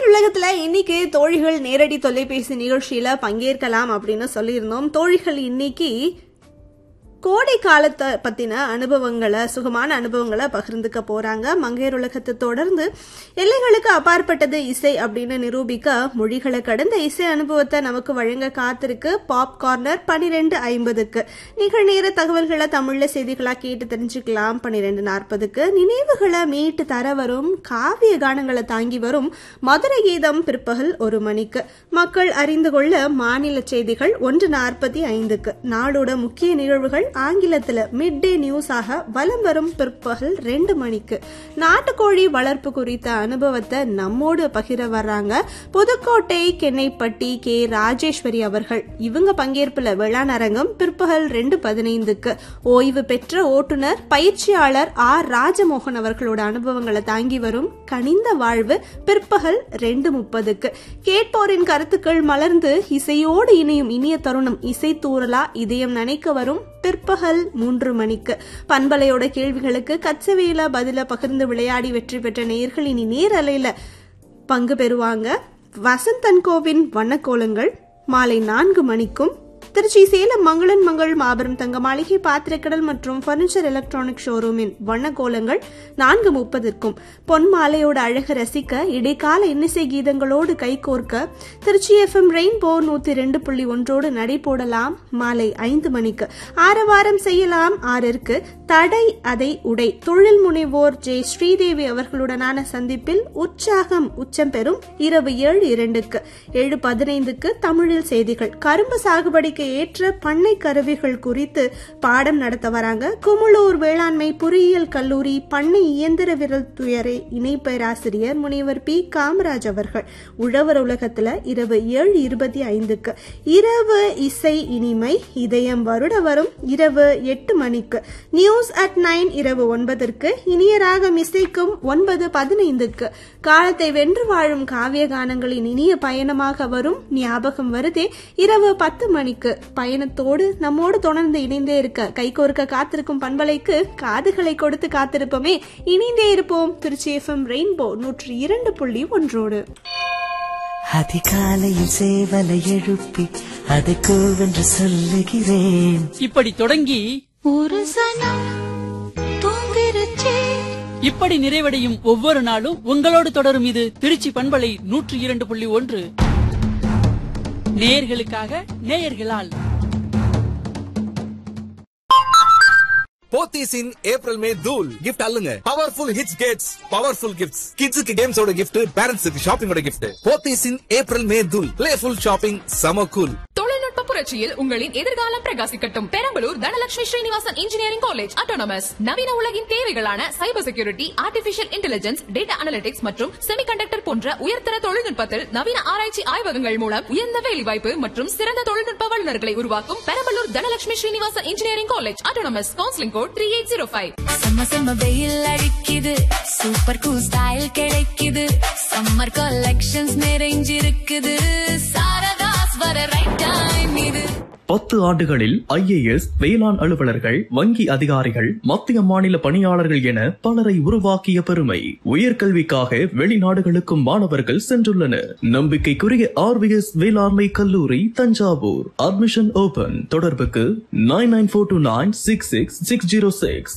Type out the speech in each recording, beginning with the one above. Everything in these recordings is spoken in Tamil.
உலகத்துல இன்னைக்கு தோழிகள் நேரடி தொலைபேசி நிகழ்ச்சியில பங்கேற்கலாம் அப்படின்னு சொல்லியிருந்தோம் தோழிகள் இன்னைக்கு கோடை காலத்தை பத்தின அனுபவங்களை சுகமான அனுபவங்களை பகிர்ந்துக்க போறாங்க மங்கையர் உலகத்தை தொடர்ந்து எல்லைகளுக்கு அப்பாற்பட்டது இசை அப்படின்னு நிரூபிக்க மொழிகளை கடந்த இசை அனுபவத்தை நமக்கு வழங்க காத்திருக்கு பாப் கார்னர் பனிரெண்டு ஐம்பதுக்கு நிகழ்நேர தகவல்களை தமிழ்ல செய்திகளா கேட்டு தெரிஞ்சுக்கலாம் பனிரெண்டு நாற்பதுக்கு நினைவுகளை மீட்டு தர வரும் காவிய கானங்களை தாங்கி வரும் மதுரை கீதம் பிற்பகல் ஒரு மணிக்கு மக்கள் அறிந்து கொள்ள மாநில செய்திகள் ஒன்று நாற்பத்தி ஐந்துக்கு நாடோட முக்கிய நிகழ்வுகள் ஆங்கிலத்துல மிட் டே நியூஸாக வலம் வரும் பிற்பகல் ரெண்டு மணிக்கு நாட்டுக்கோழி வளர்ப்பு குறித்த அனுபவத்தை நம்மோடு பகிர வர்றாங்க புதுக்கோட்டை கென்னைப்பட்டி கே ராஜேஸ்வரி அவர்கள் இவங்க பங்கேற்புல வேளாண் அரங்கம் பிற்பகல் ரெண்டு பதினைந்துக்கு ஓய்வு பெற்ற ஓட்டுநர் பயிற்சியாளர் ஆர் ராஜமோகன் அவர்களோட அனுபவங்களை தாங்கி வரும் கனிந்த வாழ்வு பிற்பகல் ரெண்டு முப்பதுக்கு கேட்போரின் கருத்துக்கள் மலர்ந்து இசையோடு இணையும் இனிய தருணம் இசை தூரலா இதயம் நினைக்க வரும் பிற்பகல் மூன்று மணிக்கு பண்பலையோட கேள்விகளுக்கு கச்சவையில பதில பகிர்ந்து விளையாடி வெற்றி பெற்ற நேயர்கள் இனி நேரலையில பங்கு பெறுவாங்க வசந்தன் கோவின் வண்ணக்கோலங்கள் மாலை நான்கு மணிக்கும் திருச்சி சேலம் மங்களன் மங்கள் மாபெரும் தங்க மாளிகை பாத்திரக்கடல் மற்றும் பர்னிச்சர் எலக்ட்ரானிக் ஷோரூமின் வண்ணக்கோலங்கள் நான்கு முப்பதற்கும் பொன் மாலையோட அழக ரசிக்க இடைக்கால இன்னிசை கீதங்களோடு கைகோர்க்க திருச்சி எஃப்எம் ரெயின்போ நூத்தி ரெண்டு புள்ளி ஒன்றோடு நடை போடலாம் மாலை ஐந்து மணிக்கு ஆரவாரம் செய்யலாம் ஆறிற்கு தடை அதை உடை தொழில் முனைவோர் ஜே ஸ்ரீதேவி அவர்களுடனான சந்திப்பில் உற்சாகம் உச்சம் பெறும் இரவு ஏழு இரண்டுக்கு ஏழு பதினைந்துக்கு தமிழில் செய்திகள் கரும்பு சாகுபடிக்கு ஏற்ற பண்ணை கருவிகள் குறித்து பாடம் நடத்த வராங்க குமுளூர் வேளாண்மை பொறியியல் கல்லூரி பண்ணை இயந்திர விரல் துயரை இணை பேராசிரியர் முனைவர் பி காமராஜ் அவர்கள் உழவர் உலகத்துல இரவு ஏழு இருபத்தி ஐந்துக்கு இரவு இசை இனிமை இதயம் வருட வரும் இரவு எட்டு மணிக்கு நியூஸ் அட் நைன் இரவு ஒன்பதற்கு இனிய ராகம் இசைக்கும் ஒன்பது பதினைந்துக்கு காலத்தை வென்று வாழும் காவிய கானங்களின் இனிய பயணமாக வரும் ஞாபகம் வருதே இரவு பத்து மணிக்கு பயணத்தோடு நம்மோடு தொடர்ந்து இணைந்தே இருக்க கைகோர்க்க காத்திருக்கும் பண்பலைக்கு காதுகளை கொடுத்து காத்திருப்போமே இணைந்தே இருப்போம் திருச்சி எஃப்எம் ரெயின்போ நூற்றி இரண்டு புள்ளி ஒன்றோடு அதிகாலையில் சேவலை எழுப்பி அதை கூவென்று சொல்லுகிறேன் இப்படி தொடங்கி ஒரு சனம் தூங்கிருச்சே இப்படி நிறைவடையும் ஒவ்வொரு நாளும் உங்களோடு தொடரும் இது திருச்சி பண்பலை நூற்றி இரண்டு புள்ளி ஒன்று நேயர்களுக்காக நேயர்களால் போத்தீஸ் இன் ஏப்ரல் மே தூல் கிஃப்ட் அல்லுங்க powerful hits gets powerful gifts கிட்ஸுக்கு கேம்ஸோட கிஃப்ட் பேரண்ட்ஸுக்கு ஷாப்பிங்கோட gift Pothys in April May தூல் பிளேஃபுல் ஷாப்பிங் சம கூல் தொழில்நுட்ப புரட்சியில் உங்களின் எதிர்காலம் பிரகாசிக்கட்டும் Perambalur Dhanalakshmi Srinivasan engineering college autonomous நவீன உலகின் தேவைகளான cyber security artificial intelligence data analytics மற்றும் செமிகண்டக்டர் போன்ற உயர்தர தொழில்நுட்பத்தில் நவீன ஆராய்ச்சி ஆய்வகங்கள் மூலம் உயர்ந்த வேலைவாய்ப்பு மற்றும் சிறந்த தொழில்நுட்ப வல்லுநர்களை உருவாக்கும் Perambalur Dhanalakshmi Srinivasan engineering college autonomous counselling code three eight zero five செம்ம செம்ம வெயில் அடிக்குது சூப்பர் கூல் ஸ்டைல் கிடைக்குது சம்மர் கலெக்ஷன்ஸ் நிறைஞ்சிருக்குது சாரதாஸ் வர ரைட் டைம் இது பத்து ஆண்டுகளில் ஐஏஎஸ் வேளாண் அலுவலர்கள் வங்கி அதிகாரிகள் மத்திய மாநில பணியாளர்கள் என பலரை உருவாக்கிய பெருமை உயர்கல்விக்காக வெளிநாடுகளுக்கும் மாணவர்கள் சென்றுள்ளனர் நம்பிக்கைக்குரிய ஆர்விஎஸ் வேளாண்மை கல்லூரி தஞ்சாவூர் அட்மிஷன் ஓபன் தொடர்புக்கு nine nine four two nine six six six zero six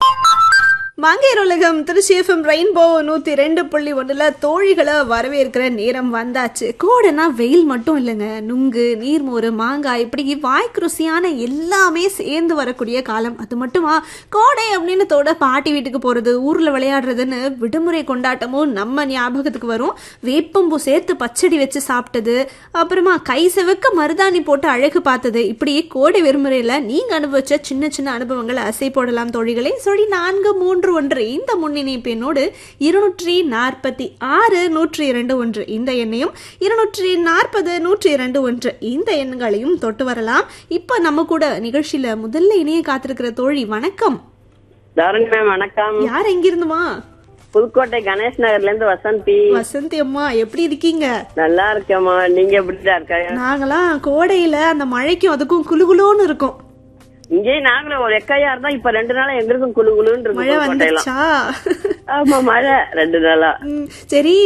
மாங்கேர் உலகம் திருச்சி எஃப்எம் ரெயின்போ நூத்தி ரெண்டு புள்ளி ஒண்ணுல தோழிகளை வரவேற்கிற நேரம் வந்தாச்சு கோடைனா வெயில் மட்டும் இல்லைங்க நுங்கு நீர்மோர் மாங்காய் இப்படி வாய்க்கு ருசியான எல்லாமே சேர்ந்து வரக்கூடிய காலம் அது மட்டுமா கோடை அப்படின்னு தோட பாட்டி வீட்டுக்கு போறது ஊர்ல விளையாடுறதுன்னு விடுமுறை கொண்டாட்டமும் நம்ம ஞாபகத்துக்கு வரும் வேப்பம்பூ சேர்த்து பச்சடி வச்சு சாப்பிட்டது அப்புறமா கை செவக்க மருதாணி போட்டு அழகு பார்த்தது இப்படி கோடை விடுமுறையில நீங்க அனுபவிச்ச சின்ன சின்ன அனுபவங்களை அசை போடலாம் தோழிகளே சொல்லி நான்கு மூன்று ஒன்று இந்த முன்னிணைப்பு எண்ணோடு இருநூற்றி நாற்பத்தி ஆறு நூற்றி இரண்டு ஒன்று இந்த எண்ணையும் இருநூற்றி நாற்பது நூற்றி இரண்டு ஒன்று இந்த எண்களையும் தொட்டு வரலாம் இப்ப நம்ம கூட நிகழ்ச்சியில முதல்ல இணைய காத்திருக்கிற தோழி வணக்கம் தாரணி மேம் வணக்கம் யார் எங்கிருந்துமா புதுக்கோட்டை கணேஷ் நகர்ல இருந்து வசந்தி வசந்தி அம்மா எப்படி இருக்கீங்க நல்லா இருக்கேம்மா நீங்க எப்படிதான் இருக்க நாங்களாம் கோடையில அந்த மழைக்கும் அதுக்கும் குளுகுளுன்னு இருக்கும் இங்கேயும் நாங்களும் ஒரு எக்கையா இருந்தா இப்ப ரெண்டு நாளா எங்களுக்கும் குழு குழுன்னு இருக்கு மழை புதுக்கோட்டையெல்லாம் வந்துச்சா ஆமா மழை ரெண்டு நாளா ம், சரி